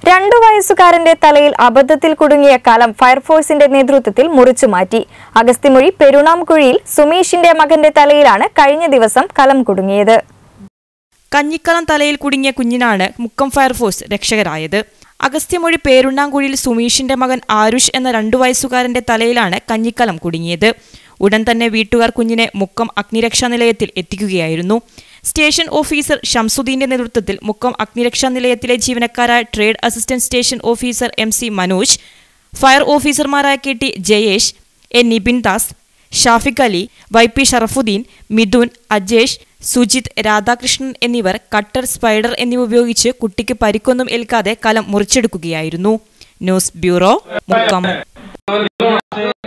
രണ്ടു വയസ്സുകാരന്റെ തലയിൽ അബദ്ധത്തിൽ കുടുങ്ങിയ കലം ഫയർഫോഴ്സിന്റെ നേതൃത്വത്തിൽ മുറിച്ചു മാറ്റി അഗസ്തിമൊഴി പെരുണാംകുഴിയിൽ സുമേഷിന്റെ മകന്റെ തലയിലാണ് കഴിഞ്ഞ ദിവസം കലം കുടുങ്ങിയത് കഞ്ഞിക്കലം തലയിൽ കുടുങ്ങിയ കുഞ്ഞിനാണ് മുക്കം ഫയർഫോഴ്സ് രക്ഷകരായത് അഗസ്ത്യമൊഴി പേരുണ്ണാങ്കുഴിയിൽ സുമീഷിന്റെ മകൻ ആരുഷ് എന്ന രണ്ടു വയസ്സുകാരന്റെ തലയിലാണ് കഞ്ഞിക്കലം കുടുങ്ങിയത് ഉടൻ തന്നെ വീട്ടുകാർ കുഞ്ഞിനെ മുക്കം അഗ്നിരക്ഷാ നിലയത്തിൽ എത്തിക്കുകയായിരുന്നു സ്റ്റേഷൻ ഓഫീസർ ഷംസുദ്ദീന്റെ നേതൃത്വത്തിൽ മുക്കം അഗ്നിരക്ഷാ നിലയത്തിലെ ജീവനക്കാരായ trade assistant station officer M C Manoj fire ഓഫീസർമാരായ K T Jayesh A Nibin Das Shafiq Ali Y P Sharafuddin Mithun Ajesh Sujith Radhakrishnan എന്നിവർ കട്ടർ സ്പൈഡർ എന്നിവ ഉപയോഗിച്ച് കുട്ടിക്ക് പരിക്കൊന്നും ഏൽക്കാതെ കലം മുറിച്ചെടുക്കുകയായിരുന്നു ന്യൂസ് ബ്യൂറോ മുക്കം